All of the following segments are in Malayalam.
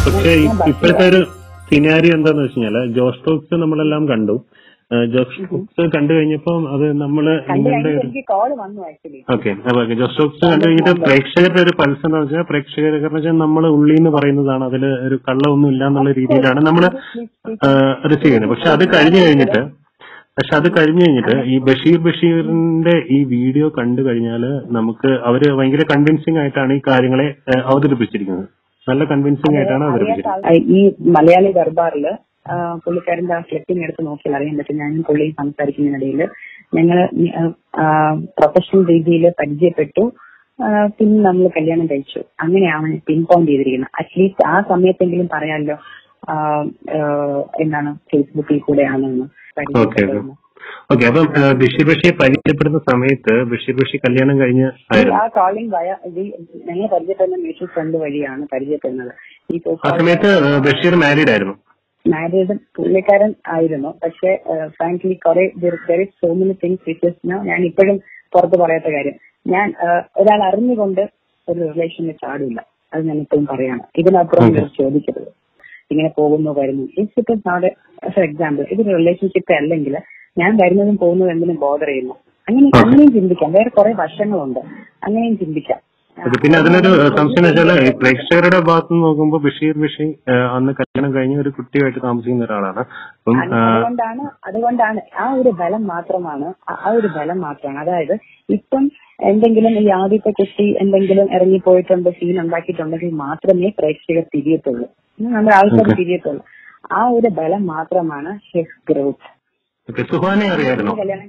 പക്ഷേ ഈ ഇപ്പോഴത്തെ ഒരു സിനാരി എന്താന്ന് വെച്ച് കഴിഞ്ഞാല് ജോഷ് ടോക്സ് നമ്മളെല്ലാം കണ്ടു ആ, ജോഷ് ടോക്സ് കണ്ടു കഴിഞ്ഞപ്പം അത് നമ്മള് കണ്ടു നിങ്ങളുടെ കഴിഞ്ഞിട്ട് ഒരു എനിക്ക് കോള് വന്നു ആക്ച്വലി ഓക്കെ അപ്പൊ ജോഷ് ടോക്സ് കണ്ടു കഴിഞ്ഞിട്ട് പ്രേക്ഷകരുടെ ഒരു പൾസ് എന്ന് വെച്ചാൽ പ്രേക്ഷകർ വെച്ചാൽ നമ്മൾ ഉള്ളി എന്ന് പറയുന്നതാണ് അതിൽ ഒരു കള്ളമൊന്നും ഇല്ല എന്നുള്ള രീതിയിലാണ് നമ്മൾ റിസീവ് ചെയ്യുന്നത് പക്ഷെ അത് കഴിഞ്ഞു കഴിഞ്ഞിട്ട് പക്ഷെ അത് കഴിഞ്ഞു കഴിഞ്ഞിട്ട് ഈ ബഷീർ ബഷീറിന്റെ ഈ വീഡിയോ കണ്ടു കഴിഞ്ഞാൽ നമുക്ക് അവര് ഭയങ്കര കൺവിൻസിംഗ് ആയിട്ടാണ് ഈ കാര്യങ്ങളെ ആ, അവതരിപ്പിച്ചിരിക്കുന്നത് നല്ല കൺവിൻസിംഗ് ആയിട്ടാണ് അവതരിപ്പിച്ചിരിക്കുന്നത് ഈ മലയാളി ദർബാറിൽ പുള്ളിക്കാരന്റെ ആ ക്ലിപ്പിംഗ് എടുത്ത് നോക്കിയാൽ അറിയാൻ പറ്റും ഞാനും പുള്ളിയും സംസാരിക്കുന്നതിനിടയിൽ ഞങ്ങൾ പ്രൊഫഷണൽ രീതിയിൽ പരിചയപ്പെട്ടു ആ, പിന്നെ നമ്മൾ കല്യാണം കഴിച്ചു അങ്ങനെയാണ് പിൻ പോയിന്റ് ചെയ്തിരിക്കുന്നത് അറ്റ്ലീസ്റ്റ് ആ സമയത്തെങ്കിലും പറയാമല്ലോ ആ, ആ, എന്താണ് ഫേസ്ബുക്കിൽ കൂടെയാണെന്ന് പരിചയപ്പെട്ടതെന്ന്. ഓക്കെ അപ്പം ആ, ബഷീർ ബഷിയെ പരിചയപ്പെടുന്ന സമയത്ത് ബഷീർ ബഷി കല്യാണം കഴിഞ്ഞ് ആയിരുന്നു ആ കോളിംഗ് വയ ഞങ്ങൾ പരിചയപ്പെടുന്ന മ്യൂച്വൽ ഫ്രണ്ട് വഴിയാണ് പരിചയപ്പെടുന്നത് ഈ ആ സമയത്ത് ആ, ബഷീർ മാരീഡ് ആയിരുന്നു മാരീഡ് പുള്ളിക്കാരൻ ആയിരുന്നു പക്ഷെ ഫ്രാങ്ക്ലി കുറെ സോ മെനി തിങ്സ് വിച്ച് ഞാൻ ഇപ്പോഴും പുറത്ത് പറയാത്ത കാര്യം ഞാൻ uh, ഒരാൾ അറിഞ്ഞുകൊണ്ട് ഒരു റിലേഷനിൽ ചാടില്ല അത് ഞാൻ ഇപ്പോഴും പറയാണ് ഇതിനപ്പുറം Okay. ഇവർ ചോദിക്കരുത് ഇങ്ങനെ പോകുന്നു വരുന്നു ഇറ്റ്സ് ഇപ്പൊ നാട് ഫോർ എക്സാമ്പിൾ ഇതൊരു റിലേഷൻഷിപ്പ് അല്ലെങ്കിൽ ഞാൻ വരുന്നതും പോകുന്നതും എന്തിനും ബോധർ ചെയ്യുന്നു അങ്ങനെ Okay. അങ്ങനെയും ചിന്തിക്കാം വേറെ കുറെ വശങ്ങളുണ്ട് അങ്ങനെയും ചിന്തിക്കാം അത് പിന്നെ അതിലൊരു സംശയം എന്ന് വെച്ചാൽ ഈ പ്രേക്ഷകരുടെ ഭാഗത്ത് നിന്ന് നോക്കുമ്പോൾ ബഷീർ ബഷി ആ, അന്ന് കല്യാണം കഴിഞ്ഞ് ഒരു കുട്ടിയുമായിട്ട് താമസിക്കുന്ന ഒരാളാണ് അപ്പം അത് ആ, അതുകൊണ്ടാണ് അതുകൊണ്ടാണ് ആ ഒരു ബലം മാത്രമാണ് ആ- ആ ഒരു ബലം മാത്രമാണ് അതായത് ഇപ്പം എന്തെങ്കിലും ഈ ആദ്യത്തെ കുട്ടി എന്തെങ്കിലും ഇറങ്ങിപ്പോയിട്ടുണ്ട് സീൻ ഉണ്ടാക്കിയിട്ടുണ്ടെങ്കിൽ മാത്രമേ പ്രേക്ഷകർ തിരിയത്തുള്ളൂ ഉം, നമ്മുടെ ആൾക്കാർ Okay. തിരിയത്തുള്ളൂ ആ ഒരു ബലം മാത്രമാണ് ഹിസ് ഗ്രോത്ത് ഓക്കെ സുഹാനെ അറിയായിരുന്നോ കല്യാണം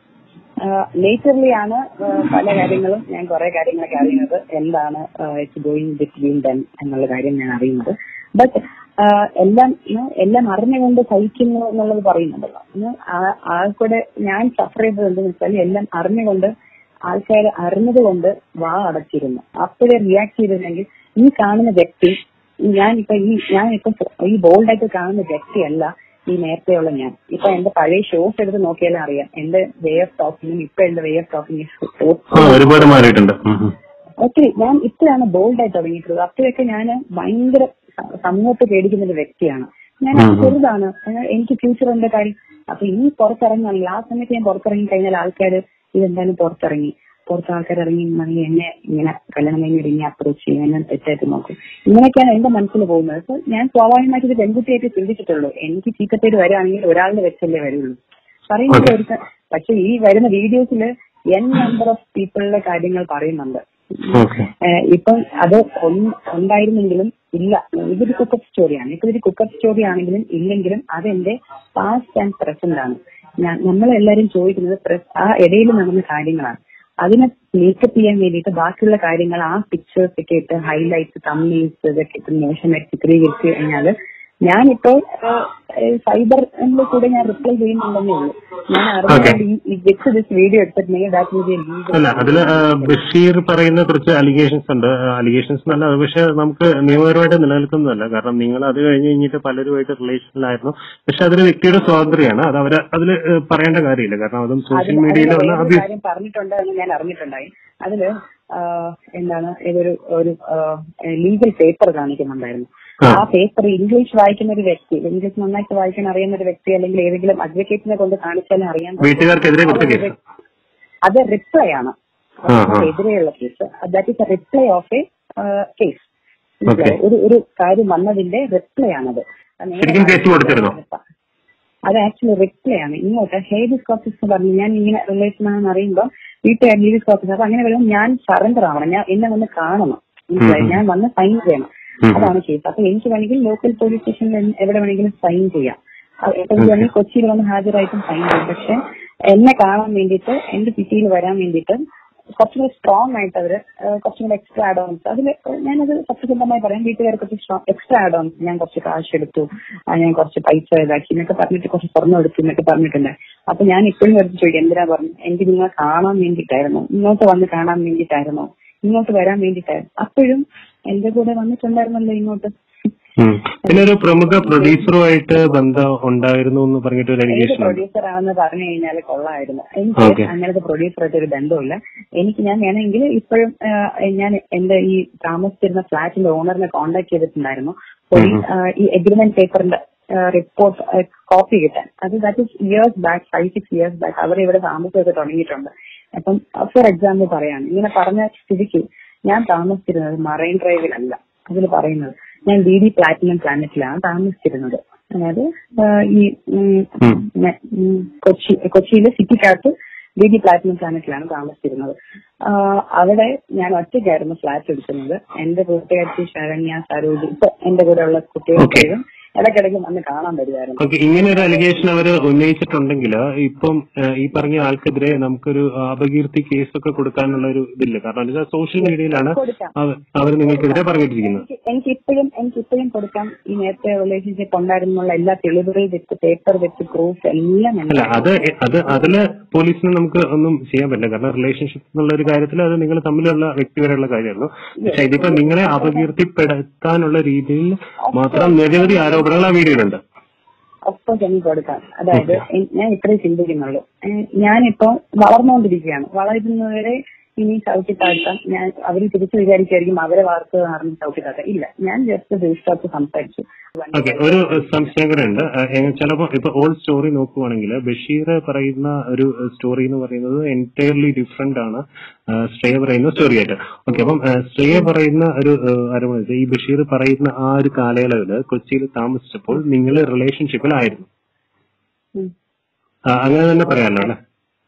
ലേറ്റർലി ആണ് ആ, പല കാര്യങ്ങളും ഞാൻ കുറെ കാര്യങ്ങളൊക്കെ അറിയുന്നത് എന്താണ് ഇറ്റ്സ് ഗോയിങ് ബിറ്റ്വീൻ ദം എന്നുള്ള കാര്യം ഞാൻ അറിയുന്നത് ബട്ട് എല്ലാം ഉം, എല്ലാം അറിഞ്ഞുകൊണ്ട് സഹിക്കുന്നു എന്നുള്ളത് പറയുന്നുണ്ടല്ലോ ഉം, ആ- ആൾക്കൂടെ ഞാൻ സഫർ ചെയ്തത് എന്തെന്ന് വെച്ചാൽ എല്ലാം അറിഞ്ഞുകൊണ്ട് ആൾക്കാർ അറിഞ്ഞത് കൊണ്ട് വാ അടച്ചിരുന്നു അപ്പോഴേ റിയാക്ട് ചെയ്തിരുന്നെങ്കിൽ ഈ കാണുന്ന വ്യക്തി ഞാൻ ഇപ്പൊ ഈ ഞാൻ ഇപ്പൊ ഈ ബോൾഡായിട്ട് കാണുന്ന വ്യക്തിയല്ല ഈ നേരത്തെയുള്ള ഞാൻ ഇപ്പൊ എന്റെ പഴയ ഷോസ് എടുത്ത് നോക്കിയാലും അറിയാം എന്റെ വേ ഓഫ് ടോക്കിങ്ങും ഇപ്പൊ എന്റെ വേ ഓഫ് ആ ടോക്കിംഗ് ഒരുപാട് മാറിയിട്ടുണ്ട് ഉം, ഉം. ഒത്തിരി ഞാൻ ഇപ്പോഴാണ് ബോൾഡായിട്ട് തുടങ്ങിയിട്ടുള്ളത് അപ്പോഴൊക്കെ ഞാൻ ഭയങ്കര സ- സമൂഹത്തെ പേടിക്കുന്ന ഒരു വ്യക്തിയാണ് ഞാൻ ഉം ഉം. ചെറുതാണ് ഞാൻ- എനിക്ക് ഫ്യൂച്ചറിന്റെ കാര്യം അപ്പൊ ഇനി പുറത്തിറങ്ങാണെങ്കിൽ ആ സമയത്ത് ഞാൻ പുറത്തിറങ്ങി കഴിഞ്ഞാൽ ആൾക്കാർ ഇതെന്തായാലും പുറത്തിറങ്ങി പുറത്ത് ആൾക്കാർ ഇറങ്ങി മതി എന്നെ ഇങ്ങനെ കല്യാണം കഴിഞ്ഞ് ഇങ്ങനെ അപ്രോച്ച് ചെയ്യും എന്നെ തെറ്റായിട്ട് നോക്കും ഇങ്ങനെയൊക്കെയാണ് എന്റെ മനസ്സിൽ പോകുന്നത് അപ്പൊ ഞാൻ സ്വാഭാവികമായിട്ട് ഇത് പെൺകുട്ടിയായിട്ട് ചിന്തിച്ചിട്ടുള്ളൂ എനിക്ക് ചീത്തപ്പേര് വരികയാണെങ്കിൽ ഒരാളിനെ വെച്ചല്ലേ വരുള്ളൂ പറയുന്നത് Okay. ഒരു പക്ഷെ ഈ വരുന്ന വീഡിയോസിൽ എൻ നമ്പർ ഓഫ് പീപ്പിളിന്റെ കാര്യങ്ങൾ പറയുന്നുണ്ട് ഓക്കെ ഏഹ് ഇപ്പം അത് ഒന്ന് ഉണ്ടായിരുന്നെങ്കിലും ഇല്ല ഇതൊരു കുക്കപ്പ് സ്റ്റോറിയാണ് ഇപ്പൊ ഇതൊരു കുക്കപ്പ് സ്റ്റോറി ആണെങ്കിലും ഇല്ലെങ്കിലും അതെന്റെ പാസ്റ്റ് ആൻഡ് പ്രസന്റ് ആണ് ഞാൻ നമ്മളെല്ലാരും ചോദിക്കുന്നത് പ്ര- ആ ഇടയിൽ നടന്ന കാര്യങ്ങളാണ് അതിനെ മേക്കപ്പ് ചെയ്യാൻ വേണ്ടിയിട്ട് ബാക്കിയുള്ള കാര്യങ്ങൾ ആ പിക്ചേഴ്സ് ഒക്കെ ഇട്ട് ഹൈലൈറ്റ്സ് തമ്മീസ് ഇതൊക്കെ ഇട്ട് മോശമായിട്ട് ചിത്രീകരിച്ച് കഴിഞ്ഞാല് ഞാനിപ്പോ സൈബർ കൂടെ ഞാൻ റിപ്ലൈ ചെയ്യുന്നുണ്ടെന്നേ ഉള്ളൂ ഞാൻ അറിയാതെ ഈ വിത്ത് ദിസ് വീഡിയോ എടുത്തിട്ടുണ്ടെങ്കിൽ ദാറ്റ് വിൽ ബി ലീഗൽ അല്ല അതില് ആ, ബഷീർ പറയുന്ന കുറച്ച് അലിഗേഷൻസ് ഉണ്ട് അലിഗേഷൻസ് എന്നല്ല അത് പക്ഷെ നമുക്ക് നിയമപരമായിട്ട് നിലനിൽക്കുന്നതല്ല കാരണം നിങ്ങൾ അത് കഴിഞ്ഞ് കഴിഞ്ഞിട്ട് പലരുമായിട്ട് റിലേഷനിലായിരുന്നു പക്ഷെ അതൊരു വ്യക്തിയുടെ സ്വാതന്ത്ര്യമാണ് അത് അവര് അതിൽ പറയേണ്ട കാര്യമില്ല കാരണം അതും സോഷ്യൽ അതിന് മീഡിയയിൽ അതിന് വന്ന വേറൊരു അഭ്യസ് കാര്യം പറഞ്ഞിട്ടുണ്ട് എന്ന് ഞാൻ അറിഞ്ഞിട്ടുണ്ടായി അതില് ആ, എന്താണ് ഇതൊരു ഒരു ലീഗൽ പേപ്പർ കാണിക്കുന്നുണ്ടായിരുന്നു ആ. ആ പേപ്പർ ഇംഗ്ലീഷ് വായിക്കുന്ന ഒരു വ്യക്തി ഇംഗ്ലീഷ് നന്നായിട്ട് വായിക്കാൻ അറിയുന്ന ഒരു വ്യക്തി അല്ലെങ്കിൽ ഏതെങ്കിലും അഡ്വക്കേറ്റിനെ കൊണ്ട് കാണിച്ചാലും അറിയാൻ പറ്റും. വീട്ടുകാർക്കെതിരെ കൊടുത്ത കേസ് അത് റിപ്ലൈ ആണ് ആ, ആ. എതിരെയുള്ള case that is a reply of a case Okay. ഒരു ഒരു കാര്യം വന്നതിന്റെ റിപ്ലൈ ആണത് അത് നേരെ ശരിക്കും കേസ് കൊടുത്തിരുന്നോ? അത് ആക്ച്വലി റിപ്ലൈ ആണ് ഇങ്ങോട്ട് ഹേബിസ് കോപ്പീസ് പറഞ്ഞു ഞാൻ ഇങ്ങനെ റിലേഷൻ ആണെന്ന് അറിയുമ്പോൾ വീട്ടുകാർ ഹേബിസ് കോപ്പീസ് അപ്പൊ അങ്ങനെ വരുമ്പോൾ ഞാൻ സറണ്ടർ ആവണം ഞാൻ എന്നെ വന്ന് കാണണം മനസ്സിലായോ? ഉം. ഞാൻ വന്ന് സൈൻ ചെയ്യണം ഉം. അതാണ് കേസ് അപ്പൊ എനിക്ക് വേണമെങ്കിൽ ലോക്കൽ പോലീസ് സ്റ്റേഷനിൽ എവിടെ വേണമെങ്കിലും സൈൻ ചെയ്യാം അത് എപ്പോൾ വേണമെങ്കിൽ കൊച്ചിയിൽ വന്ന് ഹാജരായിട്ടും സൈൻ ചെയ്യും പക്ഷെ എന്നെ കാണാൻ വേണ്ടിയിട്ട് എന്റെ സിറ്റിയിൽ വരാൻ വേണ്ടിയിട്ട് കുറച്ചുകൂടി സ്ട്രോങ് ആയിട്ട് അവര് ഏഹ് കുറച്ചും കൂടി എക്സ്ട്രാ ആഡ് ഓൺസ് അതിൽ ഞാനത് സത്യസന്ധമായി പറയാം വീട്ടുകാർ കുറച്ച് സ്ട്രോങ് എക്സ്ട്രാ ആഡ് ഓൺസ് ഞാൻ കുറച്ച് കാശ് എടുത്തു ആ, ഞാൻ കുറച്ച് പൈസ ഇതാക്കി എന്നൊക്കെ പറഞ്ഞിട്ട് കുറച്ച് സ്വർണ്ണം എടുത്തു എന്നൊക്കെ പറഞ്ഞിട്ടുണ്ട് അപ്പൊ ഞാൻ ഇപ്പോഴും എടുത്ത് ചോദിക്കും എന്തിനാ പറഞ്ഞു എനിക്ക് നിങ്ങളെ കാണാൻ വേണ്ടിയിട്ടായിരുന്നു ഇങ്ങോട്ട് വന്ന് കാണാൻ വേണ്ടിയിട്ടായിരുന്നോ ഇങ്ങോട്ട് വരാൻ വേണ്ടിയിട്ടായിരുന്നു അപ്പോഴും എന്റെ കൂടെ വന്നിട്ടുണ്ടായിരുന്നല്ലോ ഇങ്ങോട്ട് ഉം. പിന്നെ ഒരു പ്രമുഖ പ്രൊഡ്യൂസറുമായിട്ട് ബന്ധം ഉണ്ടായിരുന്നു എന്ന് പറഞ്ഞിട്ട് ഒരു ഏത് അലിഗേഷൻ ഉണ്ട് പ്രൊഡ്യൂസർ ആണെന്ന് പറഞ്ഞു കഴിഞ്ഞാൽ കൊള്ളായിരുന്നു എനിക്ക് Okay. അങ്ങനത്തെ പ്രൊഡ്യൂസറായിട്ട് ഒരു ബന്ധമില്ല എനിക്ക് ഞാൻ വേണമെങ്കിൽ ഇപ്പോഴും ഞാൻ എന്റെ ഈ താമസിച്ചിരുന്ന ഫ്ലാറ്റിന്റെ ഓണറിനെ കോണ്ടാക്ട് ചെയ്തിട്ടുണ്ടായിരുന്നു പോയി ഉം. ആ, ഈ എഗ്രിമെന്റ് പേപ്പറിന്റെ റിപ്പോർട്ട് കോപ്പി കിട്ടാൻ അത് that is years back five six years back അവർ ഇവിടെ താമസമൊക്കെ തുടങ്ങിയിട്ടുണ്ട് അപ്പം ഫോർ എക്സാമ്പിൾ പറയാണ് ഇങ്ങനെ പറഞ്ഞ സ്ഥിതിക്ക് ഞാൻ താമസിച്ചിരുന്നത് മറൈൻ ഡ്രൈവിലല്ല അതിൽ പറയുന്നത് ഞാൻ ഡി ഡി പ്ലാറ്റിനം പ്ലാനറ്റിലാണ് താമസിച്ചിരുന്നത് അതായത് ആ, ഈ ഉം, ഉം. പിന്നെ, ഉം, കൊച്ചി കൊച്ചിയിലെ സിറ്റിക്കകത്ത് ഡി ഡി പ്ലാറ്റിനം പ്ലാനറ്റിലാണ് താമസിച്ചിരുന്നത് ആ, അവിടെ ഞാൻ ഒറ്റയ്ക്കായിരുന്നു ഫ്ലാറ്റ് എടുക്കുന്നത് എന്റെ കൂട്ടുകാരി ശരണ്യ സരോജ് ഇപ്പൊ എന്റെ കൂടെ ഉള്ള കുട്ടികൾക്കും ഇടയ്ക്കിടയ്ക്ക് വന്ന് കാണാൻ വരുമായിരുന്നു ഓക്കെ ഇങ്ങനെ ഒരു അലിഗേഷൻ അവർ ഉന്നയിച്ചിട്ടുണ്ടെങ്കിൽ ഇപ്പം ഏഹ്, ഈ പറഞ്ഞ ആൾക്കെതിരെ നമുക്കൊരു അപകീർത്തി കേസൊക്കെ കൊടുക്കാനുള്ള ഒരു ഇതില്ല കാരണം എന്താ സോഷ്യൽ മീഡിയയിലാണ് കൊടുക്കാം അവർ നിങ്ങൾക്കെതിരെ പറഞ്ഞിട്ടിരിക്കുന്നത് എനിക്ക് എനിക്ക് ഇപ്പോഴും എനിക്ക് ഇപ്പോഴും കൊടുക്കാം ഈ നേരത്തെ റിലേഷൻഷിപ്പ് ഉണ്ടായിരുന്നുള്ള എല്ലാ തെളിവുകൾ വെച്ച് പേപ്പർ വെച്ച് പ്രൂഫ് എല്ലാം അല്ല എന്റെ അത് അത് അതില് പോലീസിന് നമുക്ക് ഒന്നും ചെയ്യാൻ പറ്റില്ല കാരണം റിലേഷൻഷിപ്പ് എന്നുള്ള ഒരു കാര്യത്തിൽ അത് നിങ്ങൾ തമ്മിലുള്ള വ്യക്തിപരമുള്ള കാര്യമായിരുന്നു പക്ഷെ ഇതിപ്പോ നിങ്ങളെ അപകീർത്തിപ്പെടുത്താനുള്ള രീതിയിൽ മാത്രം നിരവധി ആരോപണങ്ങൾ ആ വീഡിയോയിലുണ്ട് ഒപ്പം ചെന്ന് കൊടുക്കാം അതായത് എൻ- ഞാൻ ഇത്രേ ചിന്തിക്കുന്നുള്ളൂ ഏഹ് ഞാനിപ്പോ വളർന്നുകൊണ്ടിരിക്കുകയാണ് വളരുന്നവരെ ഇനി ചവിട്ടി താഴ്ത്താം ഞാൻ അവർ തിരിച്ചു വിചാരിച്ചായിരിക്കും അവരെ വാർത്ത കാരണം ചവിട്ടി താഴ്ത്താം ഇല്ല ഞാൻ ജസ്റ്റ് ദേശത്ത് സംസാരിച്ചു ഓക്കെ ഒരു ഏഹ്, സംശയം കൂടെ ഉണ്ട് ചിലപ്പോ ഇപ്പൊ ഓൾഡ് സ്റ്റോറി നോക്കുവാണെങ്കിൽ ബഷീർ പറയുന്ന ഒരു സ്റ്റോറി എന്ന് പറയുന്നത് എൻറ്റയർലി ഡിഫറെന്റ് ആണ് ഏഹ്, ശ്രേയ പറയുന്ന സ്റ്റോറി ആയിട്ട് ഓക്കെ അപ്പം ഏഹ്, ശ്രേയ പറയുന്ന ഒരു അരമണിച്ച് ഈ ബഷീർ പറയുന്ന ആ ഒരു കാലയളവില് കൊച്ചിയിൽ താമസിച്ചപ്പോൾ നിങ്ങൾ റിലേഷൻഷിപ്പിലായിരുന്നു ഉം. ആ, അങ്ങനെ തന്നെ പറയാമല്ലോ അല്ലെ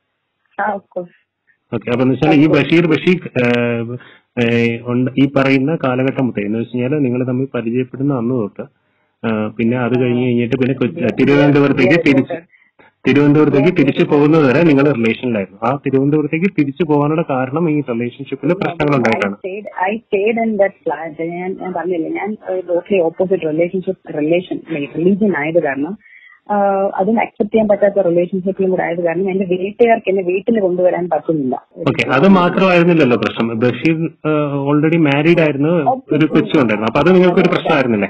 ആ of course. ഓക്കെ അപ്പൊ എന്ന് വെച്ചാൽ ഈ ബഷീർ ബഷീർ ഏഹ്, ഏഹ്, ഉണ്ട്- ഈ പറയുന്ന കാലഘട്ടം മുതൽ എന്ന് വെച്ച് കഴിഞ്ഞാൽ നിങ്ങൾ തമ്മിൽ പരിചയപ്പെടുന്ന അന്ന് തൊട്ട് ഏഹ്, പിന്നെ അത് കഴിഞ്ഞ് കഴിഞ്ഞിട്ട് പിന്നെ കൊച്ചി- തിരുവനന്തപുരത്തേക്ക് തിരിച്ച് തിരുവനന്തപുരത്തേക്ക് തിരിച്ചു പോകുന്നത് വരെ നിങ്ങൾ റിലേഷനിലായിരുന്നു ആ തിരുവനന്തപുരത്തേക്ക് തിരിച്ചു പോകാനുള്ള കാരണം ഈ റിലേഷൻഷിപ്പിൽ പ്രശ്നങ്ങൾ I ഉണ്ടായിട്ടാണ് stayed, I stayed in that flat. ഞാൻ ഞാൻ പറഞ്ഞില്ലേ ഞാൻ totally opposite relationship relation religion ആയത് കാരണം ആഹ് അതിന് അക്സെപ്റ്റ് ചെയ്യാൻ പറ്റാത്ത റിലേഷൻഷിപ്പിലും കൂടെ ആയത് കാരണം എന്റെ വീട്ടുകാർക്ക് എന്നെ വീട്ടിൽ കൊണ്ടുവരാൻ പറ്റുന്നില്ല ഓക്കെ അത് മാത്രമായിരുന്നില്ലല്ലോ പ്രശ്നം ബഷീർ ഓൾറെഡി മാരീഡ് ആയിരുന്നു ഒരു കൊച്ചു ഉണ്ടായിരുന്നു അപ്പൊ അത് നിങ്ങൾക്ക് ഒരു പ്രശ്നമായിരുന്നില്ലേ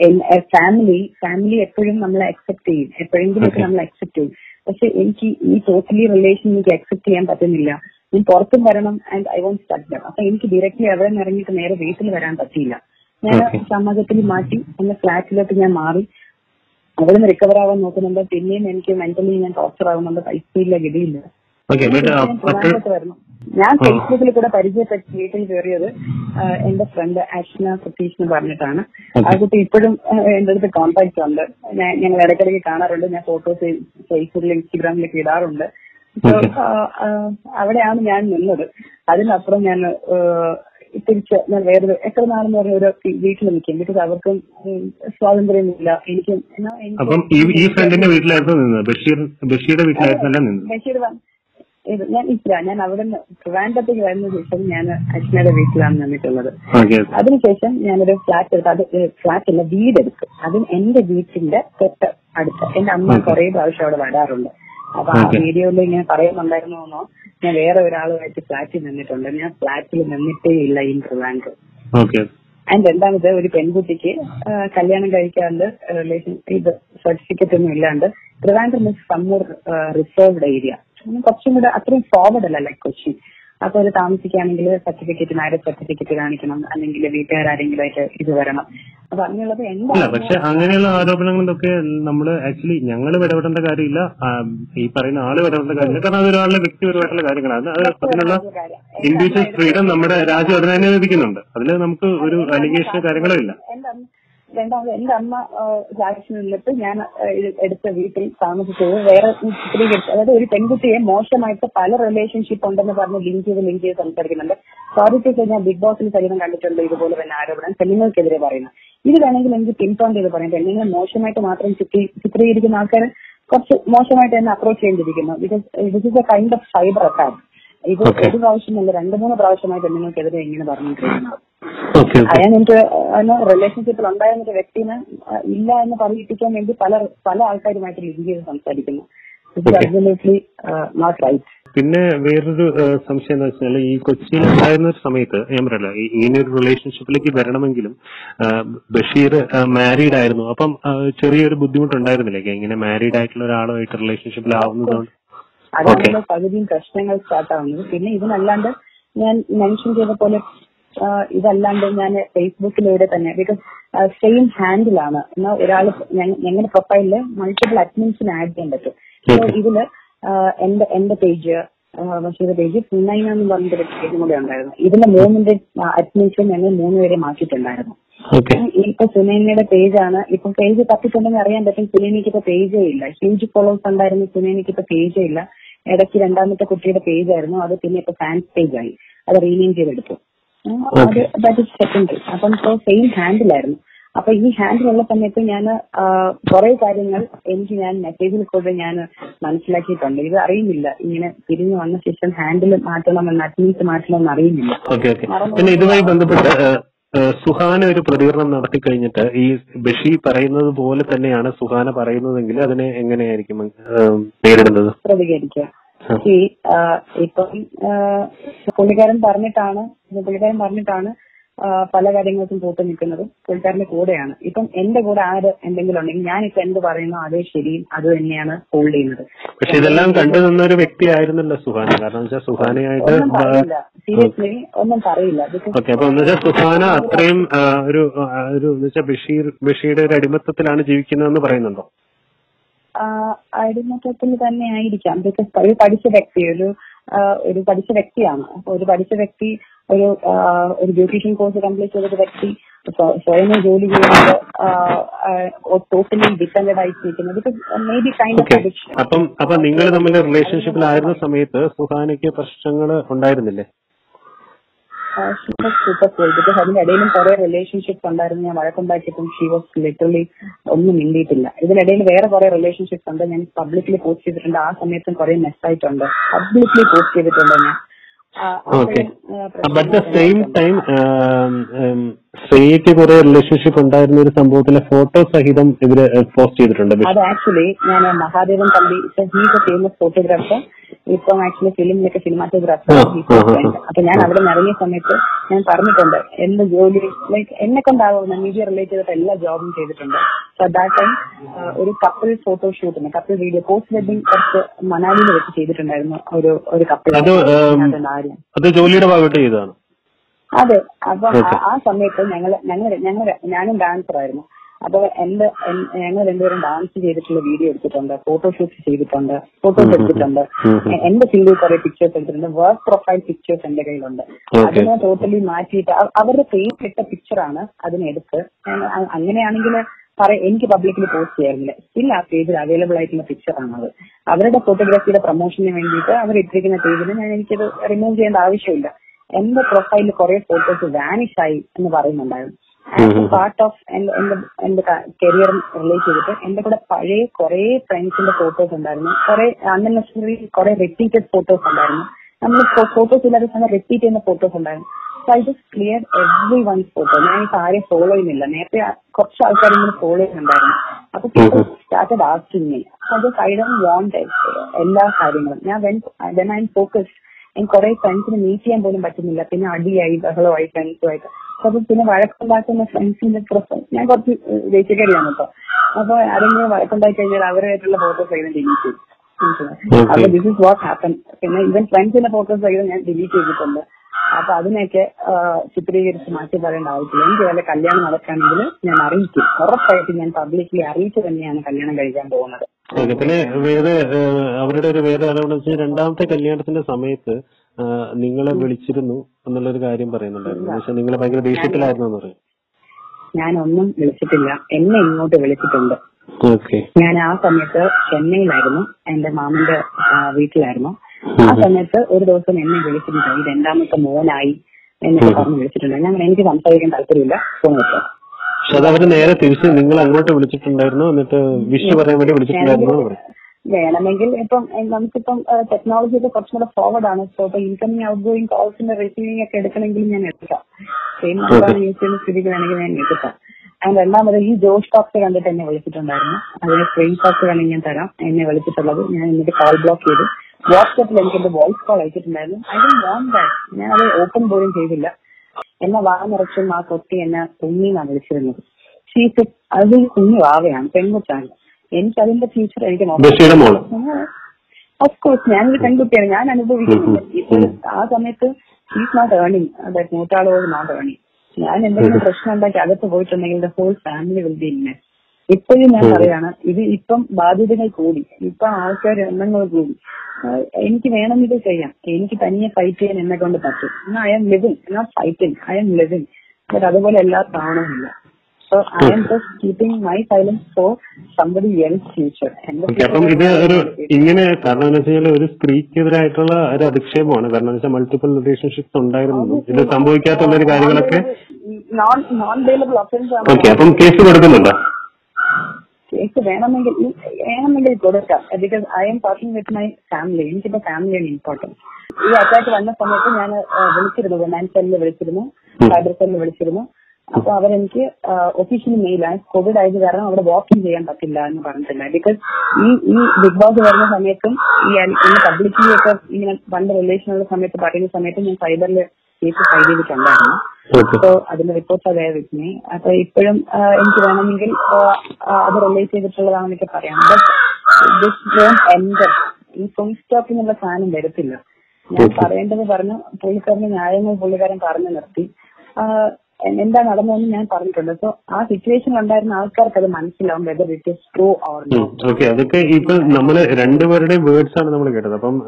ഫാമിലി ഫാമിലി എപ്പോഴും നമ്മളെ അക്സെപ്റ്റ് ചെയ്യും എപ്പോഴെങ്കിലും ഒക്കെ Okay. നമ്മൾ അക്സെപ്റ്റ് ചെയ്യും പക്ഷെ എനിക്ക് ഈ ടോട്ടലി റിലേഷൻ എനിക്ക് അക്സെപ്റ്റ് ചെയ്യാൻ പറ്റുന്നില്ല ഞാൻ പുറത്തും വരണം ആൻഡ് ഐ വോണ്ട് സ്റ്റഡ് അപ്പൊ എനിക്ക് ഡയറക്റ്റ്ലി അവിടെ നിന്ന് ഇറങ്ങിയിട്ട് നേരെ വീട്ടിൽ വരാൻ പറ്റിയില്ല ഞാൻ Okay. സമാജത്തിൽ മാറ്റി എന്റെ ഫ്ലാറ്റിലോട്ട് ഞാൻ മാറി അവിടെ നിന്ന് റിക്കവർ ആവാൻ നോക്കുന്നുണ്ട് പിന്നെയും എനിക്ക് മെന്റലി ഞാൻ ടോർച്ചർ ആവുന്നുണ്ട് പൈസയില്ല ഗതിയില്ല ഓക്കെ ബട്ട് ഞാൻ അപ്പോൾ ട്രിവാൻഡ്രത്ത് വരണം. ഞാൻ ആ. ഫേസ്ബുക്കിൽ കൂടെ പരിചയപ്പെട്ട് വീട്ടിൽ കയറിയത് ആ, എന്റെ ഫ്രണ്ട് അശ്ന സതീഷ് എന്ന് പറഞ്ഞിട്ടാണ് Okay. ആ കുട്ടി ഇപ്പോഴും ആ, എന്റെ അടുത്ത് കോൺടാക്ട് ഉണ്ട് ഞാൻ ഞങ്ങൾ ഇടയ്ക്കിടയ്ക്ക് കാണാറുണ്ട് ഞാൻ ഫോട്ടോസ് ഫേസ്ബുക്കിൽ ഇൻസ്റ്റഗ്രാമിലൊക്കെ ഇടാറുണ്ട് So, Okay. ആ, ആ, അവിടെയാണ് ഞാൻ നിന്നത് അതിനപ്പുറം ഞാൻ ആ, തിരിച്ച് ഞാൻ വേറൊരു എത്ര നാളെന്ന് പറഞ്ഞ ഒരു വീട്ടിൽ നിൽക്കും ബിക്കോസ് അവർക്കും ഉം, സ്വാതന്ത്ര്യമൊന്നുമില്ല എനിക്കും എന്നാ എനിക്ക് അപ്പം ഈ ഈ ഫ്രണ്ടിന്റെ വീട്ടിലായിരുന്നു നിന്നത് ബഷീർ ബഷീറുടെ വീട്ടിലായിരുന്നല്ല നിന്നത് ബഷീർ വ- ഇത് ഞാൻ ഇല്ല ഞാൻ അവിടെ നിന്ന് ട്രിവാൻഡ്രത്തേക്ക് വരുന്ന ശേഷം ഞാൻ അശ്നയുടെ വീട്ടിലാണ് നിന്നിട്ടുള്ളത് ഓക്കെ അതിനുശേഷം ഞാനൊരു ഫ്ലാറ്റ് എടുത്തു അത് ഫ്ലാറ്റ് അല്ല വീടെടുത്തു അതും എന്റെ വീട്ടിന്റെ തൊട്ട് അടുത്ത് എന്റെ അമ്മ Okay. കുറെ പ്രാവശ്യം അവിടെ വരാറുണ്ട് അപ്പൊ ആ Okay. വീഡിയോയിൽ ഇങ്ങനെ പറയുന്നുണ്ടായിരുന്നു എന്നോ ഞാൻ വേറെ ഒരാളുമായിട്ട് ഫ്ലാറ്റിൽ നിന്നിട്ടുണ്ട് ഞാൻ ഫ്ലാറ്റിൽ നിന്നിട്ടേ ഇല്ല ഈ ട്രിവാൻഡ്രം ഓക്കെ ആൻഡ് രണ്ടാമത് ഒരു പെൺകുട്ടിക്ക് ആ, കല്യാണം കഴിക്കാണ്ട് റിലേഷൻ ഇത് സർട്ടിഫിക്കറ്റ് ഒന്നും ഇല്ലാണ്ട് Trivandrum is summer reserved area കുറച്ചും കൂടെ അത്രയും ഫോർവേഡ് അല്ല ലൈക്ക് കൊച്ചി അപ്പൊ ഒരു താമസിക്കുകയാണെങ്കിൽ സർട്ടിഫിക്കറ്റ് മാരേജ് സർട്ടിഫിക്കറ്റ് കാണിക്കണം അല്ലെങ്കിൽ വീട്ടുകാരെങ്കിലും ആയിട്ട് ഇത് വരണം അപ്പൊ അങ്ങനെയുള്ളത് അല്ല എന്താണ് പക്ഷെ അങ്ങനെയുള്ള ആരോപണങ്ങളിലൊക്കെ നമ്മൾ ആക്ച്വലി ഞങ്ങൾ ഇടപെടേണ്ട കാര്യമില്ല ആ, ഈ പറയുന്ന ആള് ഇടപെടേണ്ട കാര്യമില്ല കാരണം അത് ഒരാളുടെ വ്യക്തിപരമായിട്ടുള്ള കാര്യങ്ങളാണ് അത് അതിനുള്ള ഇൻഡിവിജ്വൽ ഫ്രീഡം നമ്മുടെ രാജ്യം അതിനെ അനുവദിക്കുന്നുണ്ട് അതിൽ നമുക്ക് ഒരു അലിഗേഷനോ കാര്യങ്ങളോ ഇല്ല എന്റെ അമ്മ രണ്ടാമത് എന്റെ അമ്മ രാജ്യത്ത് നിന്നിട്ട് ഞാൻ ആ, ഇത് എടുത്ത വീട്ടിൽ താമസിച്ചത് വേറെ ചിത്രീകരിച്ചു അതായത് ഒരു പെൺകുട്ടിയെ മോശമായിട്ട് പല റിലേഷൻഷിപ്പ് ഉണ്ടെന്ന് പറഞ്ഞ് ലിങ്ക് ചെയ്ത് ലിങ്ക് ചെയ്ത് സംസാരിക്കുന്നുണ്ട് സോറി ടു ഞാൻ ബിഗ് ബോസിൽ സഹിതം കണ്ടിട്ടുണ്ട് ഇതുപോലെ തന്നെ ആരോപണം പെണ്ണുങ്ങൾക്കെതിരെ പറയുന്നത് ഇത് വേണമെങ്കിൽ എനിക്ക് പിൻ പോയിന്റ് ചെയ്ത് പറയാം പെണ്ണുങ്ങളെ മോശമായിട്ട് മാത്രം ചിത്രീ ചിത്രീകരിക്കുന്ന ആൾക്കാർ കുറച്ച് മോശമായിട്ട് തന്നെ അപ്രോച്ച് ചെയ്തിരിക്കുന്നു because this is a kind of cyber attack ഇത് Okay. ഒരു പ്രാവശ്യമല്ല രണ്ട് മൂന്ന് പ്രാവശ്യമായി പെണ്ണുങ്ങൾക്കെതിരെ ഇങ്ങനെ പറഞ്ഞിരിക്കുന്നത് ഓക്കെ ഓക്കെ അയാൾ എനിക്ക് റിലേഷൻഷിപ്പിൽ ഉണ്ടായിരുന്ന ഒരു വ്യക്തിനെ ആ, ഇല്ല എന്ന് പറയിപ്പിക്കാൻ വേണ്ടി പല പല ആൾക്കാരുമായിട്ട് ലിങ്ക് ചെയ്ത് സംസാരിക്കുന്നു Okay. അബ്സല്യൂട്ട്ലി നോട്ട് റൈറ്റ് പിന്നെ വേറൊരു ആ, സംശയം എന്താ വെച്ചാൽ ഈ കൊച്ചിയിൽ ഉണ്ടായിരുന്ന ഒരു സമയത്ത് ഞാൻ പറയല്ല ഈ- ഇങ്ങനെ ഒരു റിലേഷൻഷിപ്പിലേക്ക് വരണമെങ്കിലും ആ, ബഷീർ മാരീഡ് ആയിരുന്നു അപ്പം ആ, ചെറിയൊരു ബുദ്ധിമുട്ടുണ്ടായിരുന്നില്ലേ ഇങ്ങനെ മാരീഡ് ആയിട്ടുള്ള ഒരാളുമായിട്ട് റിലേഷൻഷിപ്പിലാവുന്നതുകൊണ്ട് അതാണ് Okay. നമ്മുടെ പകുതിയും പ്രശ്നങ്ങൾ സ്റ്റാർട്ട് ആവുന്നത് പിന്നെ ഇതിനല്ലാണ്ട് ഞാൻ മെൻഷൻ ചെയ്ത പോലെ ആ, ഇതല്ലാണ്ട് ഞാൻ ഫേസ്ബുക്കിലൂടെ തന്നെ ബിക്കോസ് സെയിം ഹാൻഡിലാണ് എന്നാൽ ഒരാൾ ഞങ്ങളുടെ പ്രൊഫൈലില് മൾട്ടിപ്പിൾ അഡ്മിൻസിന് ആഡ് ചെയ്യാൻ പറ്റും സോ Okay. ഇതില് ആ, എന്റെ എന്റെ പേജ് ബഷീർ പേജ് പുന്നൈന എന്ന് പറഞ്ഞൊരു പേജും കൂടെ ഉണ്ടായിരുന്നു ഇതിന്റെ മൂന്നിന്റെ അഡ്മിൻസും ഞങ്ങൾ മൂന്നുപേരെ മാറ്റിയിട്ടുണ്ടായിരുന്നു ഓക്കെ ഇപ്പൊ സുനേനയുടെ പേജാണ് ഇപ്പൊ പേജ് തപ്പിട്ടുണ്ടെങ്കിൽ അറിയാൻ പറ്റും സുനേനയ്ക്ക് ഇപ്പൊ പേജേ ഇല്ല ഹ്യൂജ് ഫോളോവേഴ്സ് ഉണ്ടായിരുന്നു സുനേനയ്ക്ക് ഇപ്പൊ പേജേ ഇല്ല ഇടയ്ക്ക് രണ്ടാമത്തെ കുട്ടിയുടെ പേജ് ആയിരുന്നു അത് പിന്നെ ഇപ്പൊ ഫാൻസ് പേജ് ആയി അത് റീനെയിം ചെയ്തെടുത്തു ഉം, അത് ദാറ്റ് ഇസ് സെക്കൻഡറി അപ്പം ഇപ്പൊ സെയിം ഹാൻഡിലായിരുന്നു അപ്പൊ ഈ ഹാൻഡിലുള്ള സമയത്ത് ഞാൻ കുറെ കാര്യങ്ങൾ എനിക്ക് ഞാൻ മെസ്സേജിൽ കൂടെ ഞാൻ മനസ്സിലാക്കിയിട്ടുണ്ട് ഇത് അറിയുന്നില്ല ഇങ്ങനെ പിരിഞ്ഞു വന്ന ശേഷം ഹാൻഡിൽ മാറ്റണമെന്ന് അഡ്മിൻസ് മാറ്റണമെന്ന് അറിയുന്നില്ല ഓക്കെ ഓക്കെ പിന്നെ ഇതുമായി ബന്ധപ്പെട്ട് ആ, ആ, സുഹാന ഒരു പ്രതികരണം നടത്തി കഴിഞ്ഞിട്ട് ഈ ബഷീർ പറയുന്നത് പോലെ തന്നെയാണ് സുഹാന പറയുന്നതെങ്കിൽ അതിനെ എങ്ങനെയായിരിക്കും ആ, നേരിടുന്നത് പ്രതികരിക്കുക ആ. ഈ ആ, ഇപ്പം ആ, പുള്ളിക്കാരൻ പറഞ്ഞിട്ടാണ് ഇത് പുള്ളിക്കാരൻ പറഞ്ഞിട്ടാണ് ആ, പല കാര്യങ്ങൾക്കും കൂട്ടു നിൽക്കുന്നതും പുള്ളിക്കാരന്റെ കൂടെയാണ് ഇപ്പം എന്റെ കൂടെ ആര് എന്തെങ്കിലും ഉണ്ടെങ്കിൽ ഞാനിപ്പോ എന്ത് പറയുന്നോ അതേ ശരിയും അത് തന്നെയാണ് ഹോൾഡ് ചെയ്യുന്നത് പക്ഷെ ഇതെല്ലാം കണ്ടു നിന്ന ഒരു വ്യക്തി ആയിരുന്നല്ലോ സുഹാന കാരണം വെച്ചാൽ സുഹാനയായിട്ട് ഒന്നും പറയില്ല സീരിയസ്ലി ഒന്നും പറയില്ല ബിക്കോസ് ഓക്കെ അപ്പൊ എന്ന് വെച്ചാൽ സുഹാന അത്രയും ആ, ഒരു ആ, ഒരു എന്ന് വെച്ചാൽ ബഷീർ ബഷീറുടെ ഒരു അടിമത്തത്തിലാണ് ജീവിക്കുന്നതെന്ന് പറയുന്നുണ്ടോ അടിമത്തത്തിൽ തന്നെ ആയിരിക്കാം ബിക്കോസ് ഒരു പഠിച്ച വ്യക്തി ഒരു ആ, ഒരു പഠിച്ച വ്യക്തിയാണ് അപ്പൊ ഒരു പഠിച്ച വ്യക്തി ഒരു ആ, ഒരു ബ്യൂട്ടീഷ്യൻ കോഴ്സ് കംപ്ലീറ്റ് ചെയ്ത ഒരു വ്യക്തി സ്വ- സ്വയം ജോലി ചെയ്യുന്നത് ടോട്ടലി ഡിപ്പെൻഡഡ് ആയിട്ട് നിൽക്കുന്നത് because maybe kind of okay addiction അപ്പം അപ്പൊ നിങ്ങൾ തമ്മിൽ റിലേഷൻഷിപ്പിലായിരുന്ന സമയത്ത് സുഹാനയ്ക്ക് പ്രശ്നങ്ങൾ ഉണ്ടായിരുന്നില്ലേ സൂപ്പർ കൂൾ ബിക്കോസ് അതിന്റെ ഇടയിലും കുറെ റിലേഷൻഷിപ്സ് ഉണ്ടായിരുന്നു ഞാൻ വഴക്കുണ്ടാക്കിയപ്പോൾ ഷീ വാസ് ലിറ്ററലി ഒന്നും മിണ്ടിയിട്ടില്ല ഇതിനിടയിൽ വേറെ കുറെ റിലേഷൻഷിപ്സ് ഉണ്ട് ഞാൻ പബ്ലിക്കലി പോസ്റ്റ് ചെയ്തിട്ടുണ്ട് ആ സമയത്തും കുറെ മെസ്സായിട്ടുണ്ട് പബ്ലിക്കലി പോസ്റ്റ് ചെയ്തിട്ടുണ്ട് ഞാൻ ആ, ഓക്കെ അപ്പോഴും, ആ, ബട്ട് ദ പ്രശ്നങ്ങൾ സെയിം ഉണ്ടായിട്ടുണ്ട്. ടൈം ശ്രീക്ക് കുറെ റിലേഷൻഷിപ്പ് ഉണ്ടായിരുന്ന ഒരു സംഭവത്തിലെ ഫോട്ടോ സഹിതം ഇവര് പോസ്റ്റ് ചെയ്തിട്ടുണ്ട് ബഷീർ. അത് ആക്ച്വലി ഞാൻ Mahadevan Thampi he's a famous photographer ഇപ്പം ആക്ച്വലി ഫിലിമിലൊക്കെ സിനിമാറ്റോഗ്രാഫർ ആ, ആ, ആ. അപ്പൊ ഞാൻ അവിടെ നിന്ന് ഇറങ്ങിയ സമയത്ത് ഞാൻ പറഞ്ഞിട്ടുണ്ട് എന്ത് ജോലി ലൈക്ക് എന്നെ കൊണ്ടാവുന്ന മീഡിയ റിലേറ്റ് ചെയ്തിട്ട് എല്ലാ ജോബും ചെയ്തിട്ടുണ്ട് സോ ദാറ്റ് ടൈം ഒരു കപ്പിൾ ഫോട്ടോ ഷൂട്ടിന് കപ്പിൾ വീഡിയോ പോസ്റ്റ് വെഡിങ് കുറച്ച് മണാലിയിൽ വെച്ച് ചെയ്തിട്ടുണ്ടായിരുന്നു ഒരു ഒരു കപ്പിൾ അത് ഉം, ആര്യം അത് ജോലിയുടെ ഭാഗമായിട്ട് ചെയ്തതാണ് അതെ അപ്പൊ ആ- Okay. ആ സമയത്ത് ഞങ്ങള് ഞങ്ങൾ ഞങ്ങൾ ഞാനും ഡാൻസർ ആയിരുന്നു അപ്പൊ എന്റെ എൻ- ഞങ്ങൾ രണ്ടുപേരും ഡാൻസ് ചെയ്തിട്ടുള്ള വീഡിയോ എടുത്തിട്ടുണ്ട് ഫോട്ടോഷൂട്ട് ചെയ്തിട്ടുണ്ട് ഫോട്ടോസ് എടുത്തിട്ടുണ്ട് ഉം ഉം. എ- എന്റെ സിംഗിൾ കുറെ പിക്ചേഴ്സ് എടുത്തിട്ടുണ്ട് വർക്ക് പ്രൊഫൈൽ പിക്ചേഴ്സ് എന്റെ കയ്യിലുണ്ട് Okay. അതിനെ ടോട്ടലി മാറ്റിയിട്ട് അവ- അവരുടെ പേര് ഇട്ട പിക്ചറാണ് അതിനെടുത്ത് ഞാൻ അ- അങ്ങനെയാണെങ്കിൽ പറ എനിക്ക് പബ്ലിക്കിൽ പോസ്റ്റ് ചെയ്യാറില്ല സ്റ്റിൽ ആ പേജിൽ അവൈലബിൾ ആയിട്ടുള്ള പിക്ചറാണ് അത് അവരുടെ ഫോട്ടോഗ്രാഫിയുടെ പ്രൊമോഷന് വേണ്ടിയിട്ട് അവർ ഇട്ടിരിക്കുന്ന പേജിൽ ഞാൻ എനിക്കത് റിമൂവ് ചെയ്യേണ്ട ആവശ്യമില്ല എന്റെ പ്രൊഫൈലിൽ കുറെ ഫോട്ടോസ് വാനിഷ് ആയി എന്ന് പറയുന്നുണ്ടായിരുന്നു ആസ് എ പാർട്ട് ഓഫ് എന്റെ എന്റെ എന്റെ കരിയർ റിലേറ്റ് ചെയ്തിട്ട് എന്റെ കൂടെ പഴയ കുറെ ഫ്രണ്ട്സിന്റെ ഫോട്ടോസ് ഉണ്ടായിരുന്നു കുറെ അൺനെസറി കുറെ റിപ്പീറ്റഡ് ഫോട്ടോസ് ഉണ്ടായിരുന്നു നമ്മൾ ഫോട്ടോസ് ഇല്ലാതെ തന്നെ റിപ്പീറ്റ് ചെയ്യുന്ന ഫോട്ടോസ് ഉണ്ടായിരുന്നു so I just clear every one photo ഞാൻ ഇപ്പൊ ആരെയും ഫോളോ ചെയ്യുന്നില്ല നേരത്തെ ആ- കുറച്ച് ആൾക്കാരെങ്കിലും ഫോളോ ചെയ്യുന്നുണ്ടായിരുന്നു അപ്പൊ പീപ്പിൾ സ്റ്റാർട്ടഡ് ആസ്കിങ് മീ അത് ഐ ഡോൺ വാണ്ട് എല്ലാ കാര്യങ്ങളും ഞാൻ വെൻ വെൻ ഐ ഫോക്കസ് എനിക്ക് കുറെ ഫ്രണ്ട്സിനെ മീറ്റ് ചെയ്യാൻ പോലും പറ്റുന്നില്ല പിന്നെ അടിയായി ബഹളമായി ഫ്രണ്ട്സുമായിട്ട് അപ്പൊ പിന്നെ വഴക്കുണ്ടാക്കുന്ന ഫ്രണ്ട്സിന്റെ പ്രശ്നം ഞാൻ കുറച്ച് ദേശീയക്കാരിയാണ് കേട്ടോ അപ്പൊ ആരെങ്കിലും വഴക്കുണ്ടായി കഴിഞ്ഞാൽ അവരുമായിട്ടുള്ള ഫോട്ടോസ് സഹിതം ഡിലീറ്റ് ചെയ്യും മനസ്സിലായോ? Okay. അപ്പൊ ദിസ് ഇസ് വാട്ട് ഹാപ്പൻ പിന്നെ ഇവൻ ഫ്രണ്ട്സിന്റെ ഫോട്ടോസ് സഹിതം ഞാൻ ഡിലീറ്റ് ചെയ്തിട്ടുണ്ട് അപ്പൊ അതിനെയൊക്കെ ആ, ചിത്രീകരിച്ച് മാറ്റി പറയേണ്ട ആവശ്യമില്ല എനിക്ക് വല്ല കല്യാണം നടക്കുകയാണെങ്കിൽ ഞാൻ അറിയിക്കും ഉറപ്പായിട്ട് ഞാൻ പബ്ലിക്കലി അറിയിച്ചു തന്നെയാണ് കല്യാണം കഴിക്കാൻ പോകുന്നത് ഓക്കെ പിന്നെ വേറെ ഏഹ്, അവരുടെ ഒരു വേറെ അറിവെന്ന് വെച്ചാൽ രണ്ടാമത്തെ കല്യാണത്തിന്റെ സമയത്ത് ആഹ്, നിങ്ങളെ വിളിച്ചിരുന്നു എന്നുള്ളൊരു കാര്യം പറയുന്നുണ്ടായിരുന്നു എന്ന് വെച്ചാൽ നിങ്ങൾ ഭയങ്കര ദേഷ്യത്തിലായിരുന്നു എന്ന് പറയും ഞാനൊന്നും വിളിച്ചിട്ടില്ല എന്നെ ഇങ്ങോട്ട് വിളിച്ചിട്ടുണ്ട് ഓക്കെ ഞാൻ ആ സമയത്ത് ചെന്നൈയിലായിരുന്നു എന്റെ മാമന്റെ ആ, വീട്ടിലായിരുന്നു ആ സമയത്ത് ഒരു ദിവസം എന്നെ വിളിച്ചിട്ടുണ്ട് ഈ രണ്ടാമത്തെ മോനായി എന്നൊക്കെ പറഞ്ഞ് വിളിച്ചിട്ടുണ്ട് ഞാൻ എനിക്ക് സംസാരിക്കാൻ താല്പര്യമില്ല ഫോൺ വെച്ചോ പക്ഷെ അത് അവര് നേരെ തിരിച്ച് നിങ്ങൾ അങ്ങോട്ട് വിളിച്ചിട്ടുണ്ടായിരുന്നു എന്നിട്ട് വിഷ് പറയാൻ വേണ്ടി വിളിച്ചിട്ടുണ്ടായിരുന്നു എന്ന് പറയും വേണമെങ്കിൽ ഇപ്പം എ- നമുക്കിപ്പം ടെക്നോളജി ഒക്കെ കുറച്ചും കൂടെ ഫോർവേഡ് ആണ് സോ ഇപ്പൊ ഇൻകമിങ് ഔട്ട് ഗോയിങ് കോൾസിന്റെ റിസീവിംഗ് ഒക്കെ എടുക്കണമെങ്കിൽ ഞാൻ എടുക്കാം സെയിം നമ്പറാണ് യൂസ് ചെയ്യുന്ന സ്ഥിതിക്ക് വേണമെങ്കിൽ ഞാൻ എടുക്കാം ആൻഡ് രണ്ടാമത് ഈ ജോഷ് ടോക്സ് കണ്ടിട്ട് എന്നെ വിളിച്ചിട്ടുണ്ടായിരുന്നു അതിന് സ്ക്രീൻ ഷോട്ട്സ് വേണമെങ്കിൽ ഞാൻ തരാം എന്നെ വിളിച്ചിട്ടുള്ളത് ഞാൻ എന്നിട്ട് കോൾ ബ്ലോക്ക് ചെയ്തു വാട്സാപ്പിൽ എനിക്ക് എന്റെ വോയിസ് കോൾ അയച്ചിട്ടുണ്ടായിരുന്നു ഐ ഡോ വാണ്ട് ദാറ്റ് ഞാൻ അത് ഓപ്പൺ പോലും ചെയ്തില്ല എന്നെ വാ നിറച്ചും ആ കൊത്തി എന്നെ കുഞ്ഞിന്നാണ് വിളിച്ചിരുന്നത് ഷീസ് അത് കുഞ്ഞു വാവയാണ് പെൺകുച്ചാണ് എനിക്ക് അതിന്റെ ഫ്യൂച്ചർ എനിക്ക് നോക്കാം ബഷീയുടെ മോള് ഓഫ് കോഴ്സ് ഞാനൊരു പെൺകുട്ടിയാണ് ഞാൻ അനുഭവിക്കുന്നുണ്ട് ഇപ്പോൾ ആ സമയത്ത് ഷീസ് നോട്ട് ഏർണിംഗ് ദാറ്റ് മൂത്താളോട് നോട്ട് ഏർണിംഗ് ഞാൻ എന്തെങ്കിലും പ്രശ്നം ഉണ്ടാക്കി അകത്ത് പോയിട്ടുണ്ടെങ്കിൽ the whole family will be ഇന്നെ ഇപ്പോഴും ഞാൻ പറയാണ് ഇത് ഇപ്പം ബാധ്യതകൾ കൂടി ഇപ്പൊ ആൾക്കാർ എണ്ണങ്ങൾ കൂടി ആഹ് എനിക്ക് വേണമെങ്കിൽ ചെയ്യാം എനിക്ക് തനിയെ ഫൈറ്റ് ചെയ്യാൻ എന്നെ കൊണ്ട് പറ്റും I'm living not fighting I'm living but അതുപോലെ എല്ലാ കാണുന്നില്ല so I'm just keeping my silence for somebody else future okay അപ്പം ഇത് ഒരു ഇങ്ങനെ കാരണം എന്ന് വെച്ചാൽ ഒരു സ്ത്രീക്കെതിരായിട്ടുള്ള ഒരു അധിക്ഷേപമാണ് കാരണം എന്ന് വെച്ചാൽ മൾട്ടിപ്പിൾ റിലേഷൻഷിപ്സ് ഉണ്ടായിരുന്നു ഇത് സംഭവിക്കാത്തുള്ള ഒരു കാര്യങ്ങളൊക്കെ നോൺ നോൺ അവൈലബിൾ ഓപ്ഷൻസ് ആണ് ഓക്കെ അപ്പം കേസ് കൊടുക്കുന്നുണ്ടോ കേസ് വേണമെങ്കിൽ വേണമെങ്കിൽ കൊടുക്കാം because I'm talking with my family എനിക്കിപ്പോ ഫാമിലിയാണ് ഇമ്പോർട്ടന്റ് ഈ അറ്റാക്ക് വന്ന സമയത്ത് ഞാൻ വിളിച്ചിരുന്നു വുമൻ സെല്ലിൽ വിളിച്ചിരുന്നു സൈബർ സെല്ലിൽ വിളിച്ചിരുന്നു അപ്പൊ അവരെനിക്ക് ഒഫീഷ്യലി മെയിലാണ് കോവിഡ് ആയത് കാരണം അവിടെ വാക്കിംഗ് ചെയ്യാൻ പറ്റില്ല എന്ന് പറഞ്ഞിട്ടില്ല ബിക്കോസ് ഈ ഈ ബിഗ് ബോസ് വരുന്ന സമയത്തും ഈ ഇന്ന് പബ്ലിക്കലി ഒക്കെ ഇങ്ങനെ പണ്ട് റിലേഷനുള്ള സമയത്ത് പറയുന്ന സമയത്ത് ഞാൻ സൈബറിൽ കേസ് ഫയൽ ചെയ്തിട്ടുണ്ടായിരുന്നു ഓക്കെ സോ അതിന്റെ റിപ്പോർട്ട്സ് അതേ വിത്ത് അപ്പൊ ഇപ്പോഴും എനിക്ക് വേണമെങ്കിൽ ആ, ആ, അത് റിലേറ്റ് ചെയ്തിട്ടുള്ളതാണെന്നൊക്കെ പറയാം ബട്ട് ദിസ് ഡോണ്ട് എൻഡ് ഈ ഫുൾ സ്റ്റോപ്പ് എന്നുള്ള സാധനം വരത്തില്ല ഞാൻ പറയേണ്ടത് പറഞ്ഞു പുള്ളിക്കാരന്റെ ന്യായങ്ങൾ പുള്ളിക്കാരൻ പറഞ്ഞു നിർത്തി ആ, എ- എന്താ നടന്നതെന്ന് ഞാൻ പറഞ്ഞിട്ടുണ്ട് സോ ആ സിറ്റുവേഷൻ ഉണ്ടായിരുന്ന ആൾക്കാർക്ക് അത് മനസ്സിലാവും whether it is true or not okay അതൊക്കെ ഇപ്പൊ നമ്മള് രണ്ടുപേരുടെയും വേർഡ്സ് ആണ് നമ്മൾ കേട്ടത് അപ്പം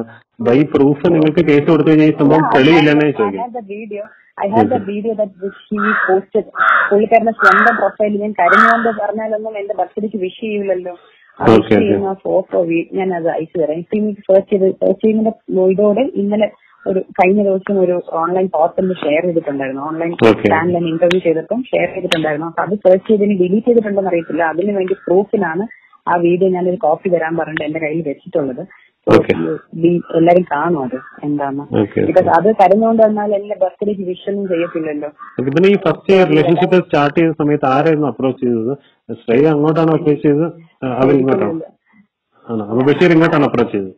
ബൈ പ്രൂഫ് നിങ്ങൾക്ക് കേസ് കൊടുത്തു കഴിഞ്ഞാൽ ഈ സംഭവം തെളിയില്ലെന്നേ I ചോദിക്കും had the video. I had the video that which he posted. പുള്ളിക്കാരന്റെ സ്വന്തം പ്രൊഫൈലിൽ ഞാൻ കരഞ്ഞുകൊണ്ട് പറഞ്ഞാലൊന്നും എന്റെ ബർത്ത്ഡേക്ക് വിഷ് ചെയ്യില്ലല്ലോ ആ Okay, വിഷ് okay. ചെയ്യുന്ന ഫോട്ടോ ഞാൻ അത് അയച്ചു തരാം ഇപ്പൊ എനിക്ക് സെർച്ച് ചെയ്ത് സെർച്ച് ചെയ്യുന്നതിന്റെ ഇതോടെ ഇന്നലെ ഒരു കഴിഞ്ഞ ദിവസം ഒരു ഓൺലൈൻ പോർട്ടലിൽ ഷെയർ ചെയ്തിട്ടുണ്ടായിരുന്നു ഓൺലൈൻ Okay. ചാനലിൽ ഇന്റർവ്യൂ ചെയ്തപ്പം ഷെയർ ചെയ്തിട്ടുണ്ടായിരുന്നു അപ്പൊ അത് സെർച്ച് ചെയ്തതിന് ഡിലീറ്റ് ചെയ്തിട്ടുണ്ടെന്ന് അറിയത്തില്ല അതിന് വേണ്ടി പ്രൂഫിനാണ് ആ വീഡിയോ ഞാനൊരു കോപ്പി തരാൻ പറഞ്ഞിട്ട് എന്റെ കയ്യിൽ വെച്ചിട്ടുള്ളത് So, Okay. ഈ- എല്ലാരും കാണും അത് എന്താന്ന് ഓക്കെ ബിക്കോസ് അത് കരഞ്ഞുകൊണ്ട് വന്നാൽ എന്നെ ബർത്ത്ഡേക്ക് വിഷ് ഒന്നും ചെയ്യത്തില്ലല്ലോ പിന്നെ ഈ ഫസ്റ്റ് റിലേഷൻഷിപ്പ് സ്റ്റാർട്ട് ചെയ്ത സമയത്ത് ആരായിരുന്നു അപ്രോച്ച് ചെയ്തത് ശ്രേയ അങ്ങോട്ടാണോ അപ്രോച്ച് ചെയ്തത് ആ, അവർ ഇങ്ങോട്ടാണോ ആണോ അപ്പൊ ബഷീർ ഇങ്ങോട്ടാണ് അപ്രോച്ച് ചെയ്തത്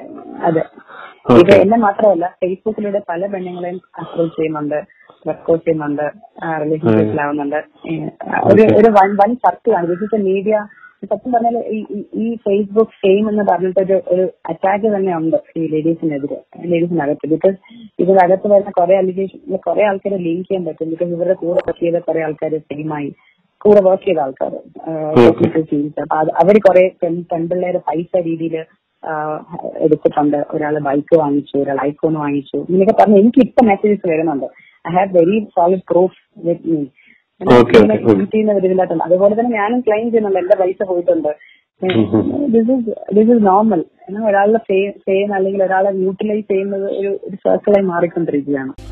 അതെ Okay. ഇത് എന്നെ മാത്രമല്ല ഫേസ്ബുക്കിലൂടെ പല പെണ്ണുങ്ങളെയും അപ്രോച്ച് ചെയ്യുന്നുണ്ട് വർക്കൗട്ട് ചെയ്യുന്നുണ്ട് റിലേഷൻഷിപ്പിലാവുന്നുണ്ട് ഒരു Okay. ഒരു വൺ വൺ സർക്കിളാണ് വിശിഷ്ട മീഡിയ സത്യം പറഞ്ഞാൽ ഈ ഈ- ഈ ഫേസ്ബുക്ക് ഫെയിം എന്ന് പറഞ്ഞിട്ട് ഒരു ഒരു അറ്റാക്ക് തന്നെ ഉണ്ട് ഈ ലേഡീസിനെതിരെ ലേഡീസിനകത്ത് ബിക്കോസ് ഇതിനകത്ത് വരുന്ന കുറെ അലിഗേഷൻ കുറെ ആൾക്കാരെ ലിങ്ക് ചെയ്യാൻ പറ്റും ബിക്കോസ് ഇവരുടെ കൂടെ വർക്ക് ചെയ്ത കുറെ ആൾക്കാർ ഫെയിമായി കൂടെ വർക്ക് ചെയ്ത ആൾക്കാർ ടെക്നിക്കൽ ടീംസ് അപ്പൊ അത് അവര് കുറെ പെൺ- പെൺപിള്ളേരെ പൈസ രീതിയിൽ എടുത്തിട്ടുണ്ട് ഒരാൾ ബൈക്ക് വാങ്ങിച്ചു ഒരാൾ ഐഫോൺ വാങ്ങിച്ചു ഇങ്ങനെയൊക്കെ പറഞ്ഞ് എനിക്ക് ഇപ്പൊ മെസ്സേജസ് വരുന്നുണ്ട് I have very solid proof with me Okay, okay, okay. ചെയ്യുന്ന ഒരു ഇതിനകത്തുണ്ട് അതുപോലെ തന്നെ ഞാനും ക്ലെയിം ചെയ്യുന്നുണ്ട് എന്റെ പൈസ പോയിട്ടുണ്ട് this is this is normal ഒരാളുടെ ഫെയിം അല്ലെങ്കിൽ ഒരാളെ യൂട്ടിലൈസ് ചെയ്യുന്നത് ഒരു ഒരു സർക്കിളായി മാറിക്കൊണ്ടിരിക്കുകയാണ്